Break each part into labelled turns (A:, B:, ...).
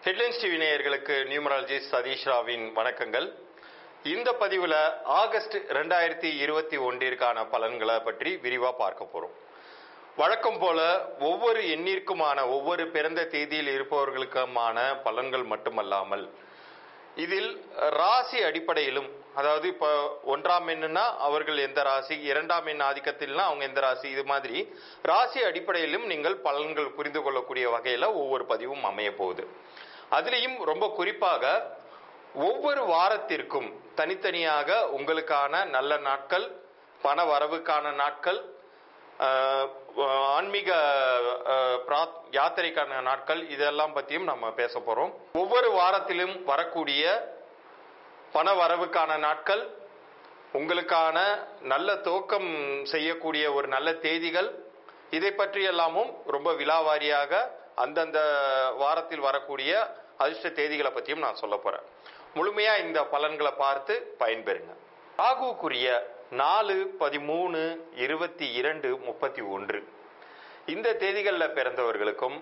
A: headlines TV நேயர்களுக்கு numerologist Satish ராவின் வணக்கங்கள் இந்த பதிவில் ஆகஸ்ட் ரெண்டாயிரத்தி இருபத்தி ஒன்றிற்கான பலன்களை பற்றி விரிவாக பார்க்க போகிறோம் வழக்கம் போல ஒவ்வொரு எண்ணிற்குமான ஒவ்வொரு பிறந்த தேதியில் இருப்பவர்களுக்குமான பலன்கள் மட்டுமல்லாமல் இதில் ராசி அடிப்படையிலும் அதாவது இப்போ ஒன்றாம் எண்ணுனா அவர்கள் எந்த ராசி இரண்டாம் எண் ஆதிக்கத்தில்னா அவங்க எந்த ராசி இது மாதிரி ராசி அடிப்படையிலும் நீங்கள் பலன்கள் புரிந்து கொள்ளக்கூடிய வகையில் ஒவ்வொரு பதிவும் அமைய போகுது அதுலேயும் ரொம்ப குறிப்பாக ஒவ்வொரு வாரத்திற்கும் தனித்தனியாக உங்களுக்கான நல்ல நாட்கள் பண வரவுக்கான நாட்கள் ஆஹ், ஆன்மீக ஆஹ், பிராத்- யாத்திரைக்கான நாட்கள் இதெல்லாம் பற்றியும் நம்ம பேச போகிறோம் ஒவ்வொரு வாரத்திலும் வரக்கூடிய பண வரவுக்கான நாட்கள் உங்களுக்கான நல்ல துவக்கம் செய்யக்கூடிய ஒரு நல்ல தேதிகள் இதை பற்றி எல்லாமும் ரொம்ப விலாவாரியாக அந்தந்த வாரத்தில் வரக்கூடிய அதிர்ஷ்ட தேதிகளை பற்றியும் நான் சொல்ல போறேன் முழுமையா இந்த பலன்களை பார்த்து பயன்பெறுங்க ராகுக்குரிய நாலு பதிமூணு இருபத்தி இரண்டு முப்பத்தி ஒன்று இந்த தேதிகளில் பிறந்தவர்களுக்கும்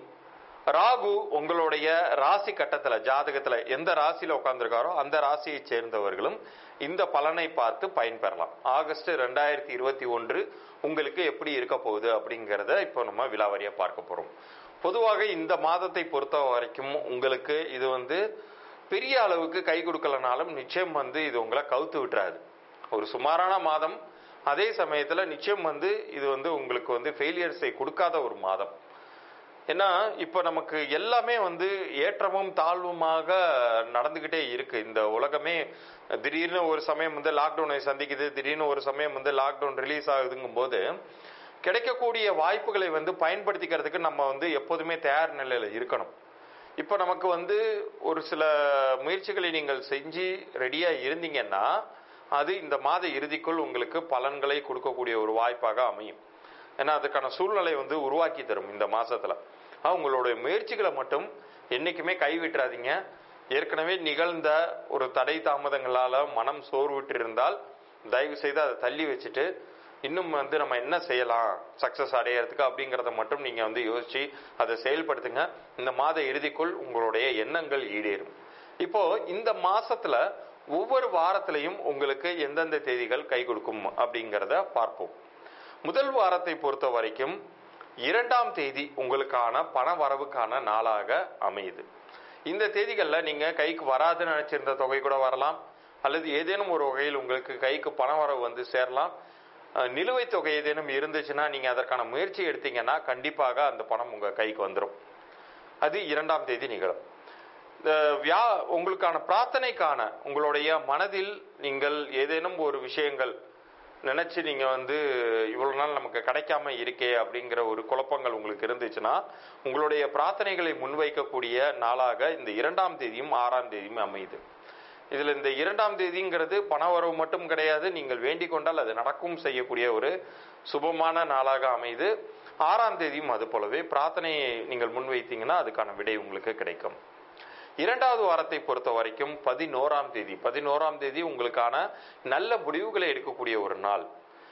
A: ராகு உங்களுடைய ராசி கட்டத்துல ஜாதகத்துல எந்த ராசியில உட்கார்ந்திருக்காரோ அந்த ராசியை சேர்ந்தவர்களும் இந்த பலனை பார்த்து பயன்பெறலாம் ஆகஸ்ட் ரெண்டாயிரத்தி இருபத்தி ஒன்று உங்களுக்கு எப்படி இருக்க போகுது அப்படிங்கிறத இப்போ நம்ம விலாவரியா பார்க்க போறோம் பொதுவாக இந்த மாதத்தை பொறுத்த வரைக்கும் உங்களுக்கு இது வந்து பெரிய அளவுக்கு கை கொடுக்கலனாலும் நிச்சயம் வந்து இது உங்களை கவுத்து விட்டுறாது ஒரு சுமாரான மாதம் அதே சமயத்தில் நிச்சயம் வந்து இது வந்து உங்களுக்கு வந்து ஃபெயிலியர்ஸை கொடுக்காத ஒரு மாதம் ஏன்னா இப்போ நமக்கு எல்லாமே வந்து ஏற்றமும் தாழ்வுமாக நடந்துக்கிட்டே இருக்கு இந்த உலகமே திடீர்னு ஒரு சமயம் வந்து லாக்டவுனை சந்திக்குது திடீர்னு ஒரு சமயம் வந்து லாக்டவுன் ரிலீஸ் ஆகுதுங்கும் போது கிடைக்கக்கூடிய வாய்ப்புகளை வந்து பயன்படுத்திக்கிறதுக்கு நம்ம வந்து எப்போதுமே தயார் நிலையில இருக்கணும் இப்போ நமக்கு வந்து ஒரு சில முயற்சிகளை நீங்கள் செஞ்சு ரெடியா இருந்தீங்கன்னா அது இந்த மாத இறுதிக்குள் உங்களுக்கு பலன்களை கொடுக்கக்கூடிய ஒரு வாய்ப்பாக அமையும் ஏன்னா அதுக்கான சூழ்நிலை வந்து உருவாக்கி தரும் இந்த மாசத்துல ஆனா, உங்களுடைய முயற்சிகளை மட்டும் என்னைக்குமே கைவிட்டுறாதீங்க ஏற்கனவே நிகழ்ந்த ஒரு தடை தாமதங்களால மனம் சோர்வுற்று இருந்தால் தயவு செய்து அதை தள்ளி வச்சுட்டு இன்னும் வந்து நம்ம என்ன செய்யலாம் சக்சஸ் அடையறதுக்கு அப்படிங்கிறத மட்டும் நீங்க வந்து யோசிச்சு அதை செயல்படுத்துங்க இந்த மாத இறுதிக்குள் உங்களுடைய எண்ணங்கள் ஈடேறும் இப்போ இந்த மாசத்துல ஒவ்வொரு வாரத்திலையும் உங்களுக்கு எந்தெந்த தேதிகள் கை கொடுக்கும் அப்படிங்கிறத பார்ப்போம் முதல் வாரத்தை பொறுத்த வரைக்கும் இரண்டாம் தேதி உங்களுக்கான பண வரவுக்கான நாளாக அமையுது இந்த தேதிகளில் நீங்க கைக்கு வராதுன்னு நினைச்சிருந்த தொகை கூட வரலாம் அல்லது ஏதேனும் ஒரு வகையில் உங்களுக்கு கைக்கு பண வரவு வந்து சேரலாம் அஹ், நிலுவைத் தொகை ஏதேனும் இருந்துச்சுன்னா நீங்க அதற்கான முயற்சி எடுத்தீங்கன்னா கண்டிப்பாக அந்த பணம் உங்க கைக்கு வந்துடும் அது இரண்டாம் தேதி நிகழும் இந்த வியா உங்களுக்கான பிரார்த்தனைக்கான உங்களுடைய மனதில் நீங்கள் ஏதேனும் ஒரு விஷயங்கள் நினைச்சு நீங்க வந்து இவ்வளவு நாள் நமக்கு கிடைக்காம இருக்கே அப்படிங்கிற ஒரு குழப்பங்கள் உங்களுக்கு இருந்துச்சுன்னா உங்களுடைய பிரார்த்தனைகளை முன்வைக்கக்கூடிய நாளாக இந்த இரண்டாம் தேதியும் ஆறாம் தேதியும் அமையுது இதுல இந்த இரண்டாம் தேதிங்கிறது பணவரவு மட்டும் கிடையாது நீங்கள் வேண்டிக் கொண்டால் அது நடக்கும் செய்யக்கூடிய ஒரு சுபமான நாளாக அமையுது ஆறாம் தேதியும் அது போலவே பிரார்த்தனையை நீங்கள் முன்வைத்தீங்கன்னா அதுக்கான விடை உங்களுக்கு கிடைக்கும் இரண்டாவது வாரத்தை பொறுத்த வரைக்கும் பதினோராம் தேதி பதினோராம் தேதி உங்களுக்கான நல்ல முடிவுகளை எடுக்கக்கூடிய ஒரு நாள்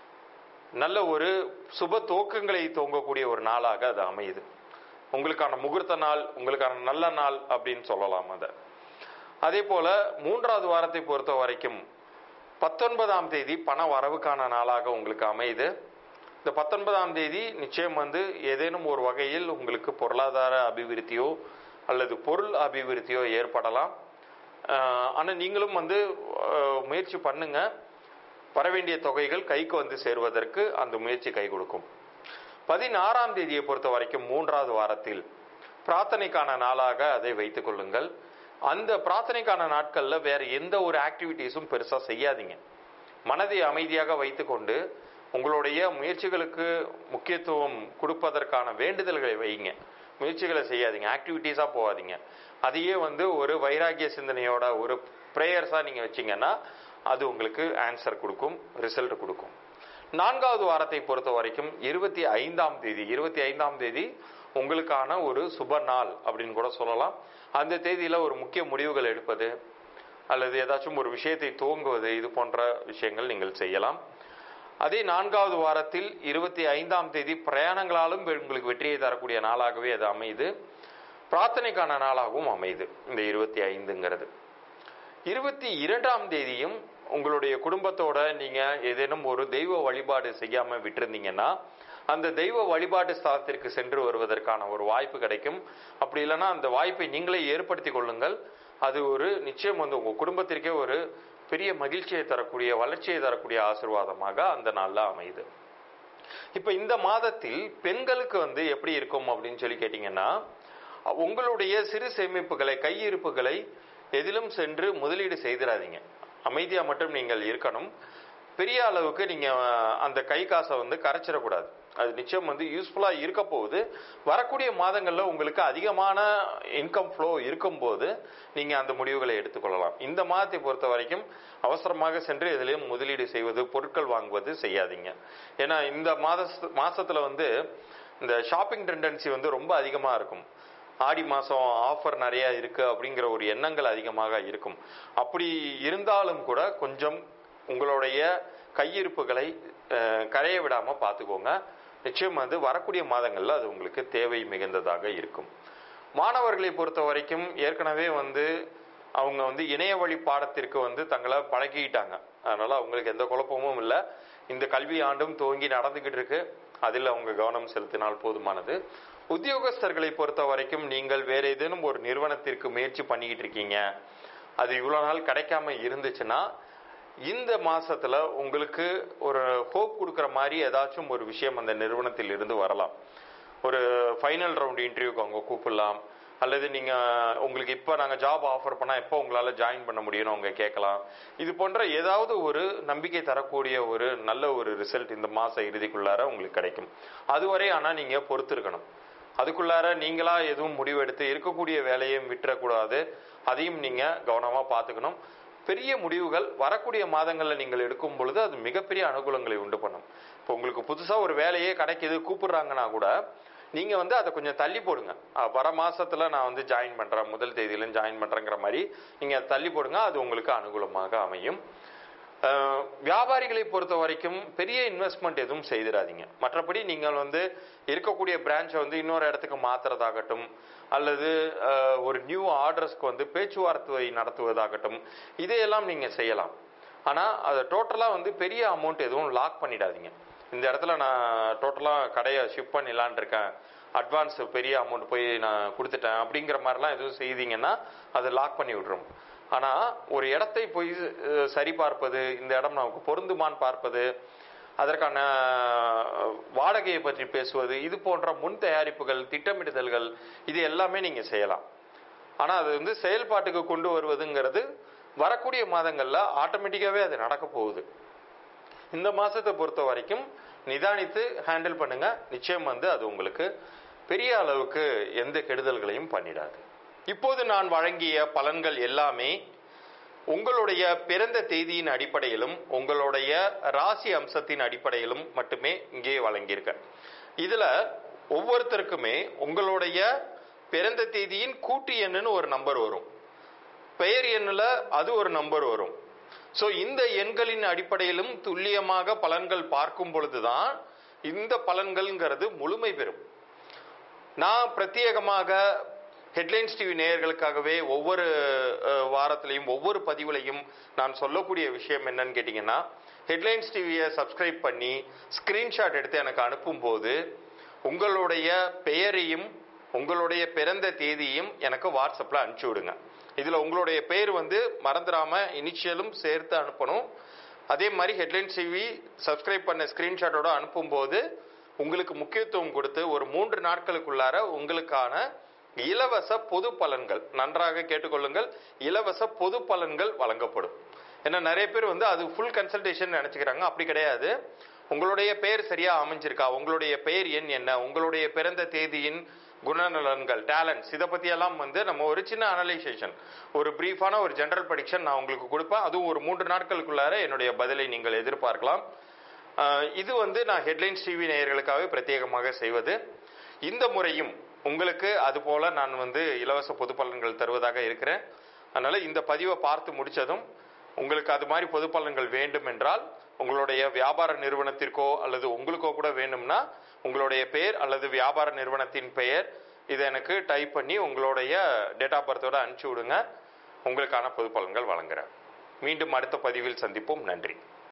A: நல்ல ஒரு சுப துவக்கங்களை துவங்கக்கூடிய ஒரு நாளாக அது அமையுது உங்களுக்கான முகூர்த்த நாள் உங்களுக்கான நல்ல நாள் அப்படின்னு சொல்லலாம் அதை அதே போல மூன்றாவது வாரத்தை பொறுத்த வரைக்கும் பத்தொன்பதாம் தேதி பண வரவுக்கான நாளாக உங்களுக்கு அமையுது இந்த பத்தொன்பதாம் தேதி நிச்சயம் வந்து ஏதேனும் ஒரு வகையில் உங்களுக்கு பொருளாதார அபிவிருத்தியோ அல்லது பொருள் அபிவிருத்தியோ ஏற்படலாம் ஆஹ் ஆனா நீங்களும் வந்து ஆஹ் முயற்சி பண்ணுங்க வர வேண்டிய தொகைகள் கைக்கு வந்து சேருவதற்கு அந்த முயற்சி கை கொடுக்கும் பதினாறாம் தேதியை பொறுத்த வரைக்கும் மூன்றாவது வாரத்தில் பிரார்த்தனைக்கான நாளாக அதை வைத்துக் கொள்ளுங்கள் அந்த பிரார்த்தனைக்கான நாட்கள்ல வேற எந்த ஒரு ஆக்டிவிட்டீஸும் பெருசா செய்யாதீங்க மனதை அமைதியாக வைத்துக்கொண்டு உங்களுடைய முயற்சிகளுக்கு முக்கியத்துவம் கொடுப்பதற்கான வேண்டுதல்களை வைங்க முயற்சிகளை செய்யாதீங்க ஆக்டிவிட்டீஸா போகாதீங்க அதையே வந்து ஒரு வைராகிய சிந்தனையோட ஒரு ப்ரேயர்ஸா நீங்க வச்சீங்கன்னா அது உங்களுக்கு ஆன்சர் கொடுக்கும் ரிசல்ட் கொடுக்கும் நான்காவது வாரத்தை பொறுத்த வரைக்கும் இருபத்தி ஐந்தாம் தேதி இருபத்தி ஐந்தாம் தேதி உங்களுக்கான ஒரு சுப நாள் அப்படின்னு கூட சொல்லலாம் அந்த தேதியில ஒரு முக்கிய முடிவுகள் எடுப்பது அல்லது ஏதாச்சும் ஒரு விஷயத்தை துவங்குவது இது போன்ற விஷயங்கள் நீங்கள் செய்யலாம் அதே நான்காவது வாரத்தில் இருபத்தி ஐந்தாம் தேதி பிரயாணங்களாலும் உங்களுக்கு வெற்றியை தரக்கூடிய நாளாகவே அது அமையுது பிரார்த்தனைக்கான நாளாகவும் அமையுது இந்த இருபத்தி ஐந்துங்கிறது இருபத்தி இரண்டாம் தேதியும் உங்களுடைய குடும்பத்தோட நீங்க ஏதேனும் ஒரு தெய்வ வழிபாடு செய்யாம விட்டிருந்தீங்கன்னா அந்த தெய்வ வழிபாட்டு ஸ்தலத்திற்கு சென்று வருவதற்கான ஒரு வாய்ப்பு கிடைக்கும் அப்படி இல்லைன்னா அந்த வாய்ப்பை நீங்களே ஏற்படுத்தி கொள்ளுங்கள் அது ஒரு நிச்சயம் வந்து உங்க குடும்பத்திற்கே ஒரு பெரிய மகிழ்ச்சியை தரக்கூடிய வளர்ச்சியை தரக்கூடிய ஆசீர்வாதமாக அந்த நாள்ல அமையுது இப்ப இந்த மாதத்தில் பெண்களுக்கு வந்து எப்படி இருக்கும் அப்படின்னு சொல்லி கேட்டீங்கன்னா உங்களுடைய சிறு சேமிப்புகளை கையிருப்புகளை எதிலும் சென்று முதலீடு செய்திடாதீங்க அமைதியா மட்டும் நீங்கள் இருக்கணும் பெரிய அளவுக்கு நீங்க அஹ், அந்த கை காசை வந்து கரைச்சிடக்கூடாது அது நிச்சயம் வந்து யூஸ்ஃபுல்லா இருக்க போகுது வரக்கூடிய மாதங்கள்ல உங்களுக்கு அதிகமான இன்கம் ஃப்ளோ இருக்கும்போது நீங்க அந்த முடிவுகளை எடுத்துக்கொள்ளலாம் இந்த மாதத்தை பொறுத்த வரைக்கும் அவசரமாக சென்று எதிலையும் முதலீடு செய்வது பொருட்கள் வாங்குவது செய்யாதீங்க ஏன்னா இந்த மாத மாசத்துல வந்து இந்த ஷாப்பிங் டெண்டன்சி வந்து ரொம்ப அதிகமா இருக்கும் ஆடி மாசம் ஆஃபர் நிறைய இருக்கு அப்படிங்கிற ஒரு எண்ணங்கள் அதிகமாக இருக்கும் அப்படி இருந்தாலும் கூட கொஞ்சம் உங்களுடைய கையிருப்புகளை அஹ், கரைய விடாம பார்த்துக்கோங்க நிச்சயம் வந்து வரக்கூடிய மாதங்கள்ல அது உங்களுக்கு தேவை மிகுந்ததாக இருக்கும் மாணவர்களை பொறுத்த வரைக்கும் ஏற்கனவே வந்து அவங்க வந்து இணைய வழி பாடத்திற்கு வந்து தங்களை பழகிக்கிட்டாங்க அதனால அவங்களுக்கு எந்த குழப்பமும் இல்லை இந்த கல்வி ஆண்டும் துவங்கி நடந்துகிட்டு இருக்கு அதில் அவங்க கவனம் செலுத்தினால் போதுமானது உத்தியோகஸ்தர்களை பொறுத்த வரைக்கும் நீங்கள் வேற ஏதேனும் ஒரு நிறுவனத்திற்கு முயற்சி பண்ணிக்கிட்டு இருக்கீங்க அது இவ்வளவு நாள் கிடைக்காம இருந்துச்சுன்னா இந்த மாசத்துல உங்களுக்கு ஒரு ஹோப் கொடுக்குற மாதிரி ஏதாச்சும் ஒரு விஷயம் அந்த நிறுவனத்தில் இருந்து வரலாம் ஒரு ஃபைனல் ரவுண்ட் இன்டர்வியூக்கு அவங்க கூப்பிடலாம் அல்லது நீங்க உங்களுக்கு இப்போ நாங்க ஜாப் ஆஃபர் பண்ணா எப்போ உங்களால ஜாயின் பண்ண முடியும்னு அவங்க கேட்கலாம் இது போன்ற ஏதாவது ஒரு நம்பிக்கை தரக்கூடிய ஒரு நல்ல ஒரு ரிசல்ட் இந்த மாச இறுதிக்குள்ளார உங்களுக்கு கிடைக்கும் அதுவரை ஆனா நீங்க பொறுத்திருக்கணும் அதுக்குள்ளார நீங்களா எதுவும் முடிவெடுத்து இருக்கக்கூடிய வேலையும் விட்டுறக்கூடாது அதையும் நீங்க கவனமா பார்த்துக்கணும் பெரிய முடிவுகள் வரக்கூடிய மாதங்கள்ல நீங்கள் எடுக்கும் பொழுது அது மிகப்பெரிய அனுகூலங்களை உண்டு பண்ணும் இப்போ உங்களுக்கு புதுசா ஒரு வேலையே கிடைக்குது கூப்பிடுறாங்கன்னா கூட நீங்க வந்து அதை கொஞ்சம் தள்ளி போடுங்க அஹ் வர மாசத்துல நான் வந்து ஜாயின் பண்றேன் முதல் தேதியில ஜாயின் பண்றேங்கிற மாதிரி நீங்க தள்ளி போடுங்க அது உங்களுக்கு அனுகூலமாக அமையும் அஹ் வியாபாரிகளை பொறுத்த வரைக்கும் பெரிய இன்வெஸ்ட்மெண்ட் எதுவும் செய்திடாதீங்க மற்றபடி நீங்கள் வந்து இருக்கக்கூடிய பிரான்ச்சை வந்து இன்னொரு இடத்துக்கு மாத்துறதாகட்டும் அல்லது அஹ், ஒரு நியூ ஆர்டர்ஸ்க்கு வந்து பேச்சுவார்த்தை நடத்துவதாகட்டும் இதையெல்லாம் நீங்க செய்யலாம் ஆனா அதை டோட்டலா வந்து பெரிய அமௌண்ட் எதுவும் லாக் பண்ணிடாதீங்க இந்த இடத்துல நான் டோட்டலா கடையை ஷிஃப்ட் பண்ணிடலான் இருக்கேன் அட்வான்ஸ் பெரிய அமௌண்ட் போய் நான் கொடுத்துட்டேன் அப்படிங்கிற மாதிரிலாம் எதுவும் செய்தீங்கன்னா அதை லாக் பண்ணி விட்டுரும் ஆனா ஒரு இடத்தை போய் அஹ், சரி பார்ப்பது இந்த இடம் நமக்கு பொருந்துமான்னு பார்ப்பது அதற்கான அஹ், வாடகையை பற்றி பேசுவது இது போன்ற முன் தயாரிப்புகள் திட்டமிடுதல்கள் இது எல்லாமே நீங்க செய்யலாம் ஆனா அது வந்து செயல்பாட்டுக்கு கொண்டு வருவதுங்கிறது வரக்கூடிய மாதங்கள்ல ஆட்டோமேட்டிக்காவே அது நடக்க போகுது இந்த மாசத்தை பொறுத்த வரைக்கும் நிதானித்து ஹேண்டில் பண்ணுங்க நிச்சயம் வந்து அது உங்களுக்கு பெரிய அளவுக்கு எந்த கெடுதல்களையும் பண்ணிடாது இப்போது நான் வழங்கிய பலன்கள் எல்லாமே உங்களுடைய பிறந்த தேதியின் அடிப்படையிலும் உங்களுடைய ராசி அம்சத்தின் அடிப்படையிலும் மட்டுமே இங்கே வழங்கியிருக்கேன் இதுல ஒவ்வொருத்தருக்குமே உங்களுடைய பிறந்த தேதியின் கூட்டு எண்ணுன்னு ஒரு நம்பர் வரும் பெயர் எண்ணில் அது ஒரு நம்பர் வரும் ஸோ இந்த எண்களின் அடிப்படையிலும் துல்லியமாக பலன்கள் பார்க்கும் பொழுதுதான் இந்த பலன்கள்ங்கிறது முழுமை பெறும் நான் பிரத்யேகமாக ஹெட்லைன்ஸ் டிவி நேயர்களுக்காகவே ஒவ்வொரு அஹ், வாரத்திலையும் ஒவ்வொரு பதிவுலையும் நான் சொல்லக்கூடிய விஷயம் என்னன்னு கேட்டிங்கன்னா ஹெட்லைன்ஸ் டிவியை சப்ஸ்கிரைப் பண்ணி ஸ்கிரீன்ஷாட் எடுத்து எனக்கு அனுப்பும்போது உங்களுடைய பெயரையும் உங்களுடைய பிறந்த தேதியும் எனக்கு வாட்ஸ்அப்பில் அனுப்பிச்சி விடுங்க இதில் உங்களுடைய பெயர் வந்து மறந்துடாம இனிஷியலும் சேர்த்து அனுப்பணும் அதே மாதிரி ஹெட்லைன்ஸ் டிவி சப்ஸ்கிரைப் பண்ண ஸ்கிரீன்ஷாட்டோட அனுப்பும்போது உங்களுக்கு முக்கியத்துவம் கொடுத்து ஒரு மூன்று நாட்களுக்குள்ளார உங்களுக்கான இலவச பொது பலன்கள் நன்றாக கேட்டுக்கொள்ளுங்கள் இலவச பொது பலன்கள் வழங்கப்படும் ஏன்னா நிறைய பேர் வந்து அது ஃபுல் கன்சல்டேஷன் நினைச்சுக்கிறாங்க அப்படி கிடையாது உங்களுடைய பெயர் சரியா அமைஞ்சிருக்கா உங்களுடைய பெயர் எண் என்ன உங்களுடைய பிறந்த தேதியின் குணநலன்கள் டேலண்ட்ஸ் இதை பற்றியெல்லாம் வந்து நம்ம ஒரு சின்ன அனலைசேஷன் ஒரு பிரீஃபான ஒரு ஜெனரல் ப்ரடிக்ஷன் நான் உங்களுக்கு கொடுப்பேன் அதுவும் ஒரு மூன்று நாட்களுக்குள்ளார என்னுடைய பதிலை நீங்கள் எதிர்பார்க்கலாம் ஆஹ் இது வந்து நான் ஹெட்லைன்ஸ் டிவி நேயர்களுக்காகவே பிரத்யேகமாக செய்வது இந்த முறையும் உங்களுக்கு அதுபோல நான் வந்து இலவச பொது பலன்கள் தருவதாக இருக்கிறேன் அதனால இந்த பதிவை பார்த்து முடிச்சதும் உங்களுக்கு அது மாதிரி பொது பலன்கள் வேண்டும் என்றால் உங்களுடைய வியாபார நிறுவனத்திற்கோ அல்லது உங்களுக்கோ கூட வேணும்னா உங்களுடைய பெயர் அல்லது வியாபார நிறுவனத்தின் பெயர் இதை எனக்கு டைப் பண்ணி உங்களுடைய டேட் ஆஃப் பர்த்தோட அனுப்பிச்சி விடுங்க உங்களுக்கான பொது பலன்கள் வழங்குறேன் மீண்டும் அடுத்த பதிவில் சந்திப்போம் நன்றி